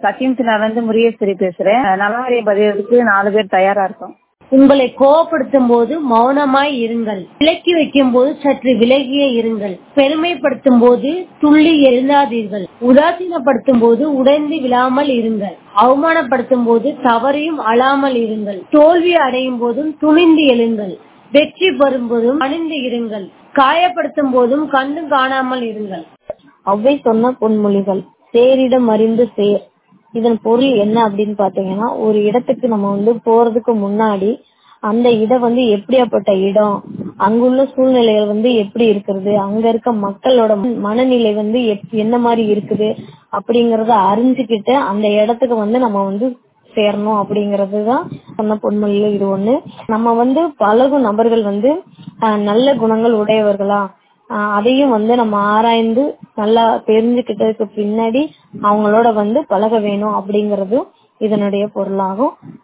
சத்தியத்தினால இருந்து முருகேஸ்வரி பேசுறேன் நலவாரிய பதிவுக்கு நாலு பேர் தயாரா இருக்கோம் உங்களை கோவப்படுத்தும் போது மௌனமாய் இருங்கள் விலக்கி வைக்கும் போது சற்று விலகிய இருங்கள் பெருமைப்படுத்தும் போது துள்ளி எழுந்தாதீர்கள் உதாசீனப்படுத்தும் போது உடைந்து விழாமல் இருங்கள் அவமானப்படுத்தும் போது தவறையும் அழாமல் இருங்கள் தோல்வி அடையும் போதும் துணிந்து எழுங்கள் வெற்றி பெறும் போதும் அணிந்து இருங்கள் காயப்படுத்தும் போதும் கண்டு காணாமல் இருங்கள் அவ்வை சொன்ன பொன்மொழிகள் சேரிடம் அறிந்து சேர் இதன் பொருள் என்ன அப்படின்னு பாத்தீங்கன்னா ஒரு இடத்துக்கு நம்ம வந்து போறதுக்கு முன்னாடி அந்த இடம் வந்து எப்படியாப்பட்ட இடம் அங்குள்ள சூழ்நிலைகள் வந்து எப்படி இருக்கிறது அங்க இருக்க மக்களோட மனநிலை வந்து எப்- என்ன மாதிரி இருக்குது அப்படிங்கறத அறிஞ்சுக்கிட்டு அந்த இடத்துக்கு வந்து நம்ம வந்து சேரணும் அப்படிங்கறது தான் சொன்ன பொன்மொழியில இது ஒண்ணு நம்ம வந்து பழகும் நபர்கள் வந்து ஆஹ், நல்ல குணங்கள் உடையவர்களா ஆஹ், அதையும் வந்து நம்ம ஆராய்ந்து நல்லா தெரிஞ்சுக்கிட்டதுக்கு பின்னாடி அவங்களோட வந்து பழக வேணும் அப்படிங்கறதும் இதனுடைய பொருளாகும்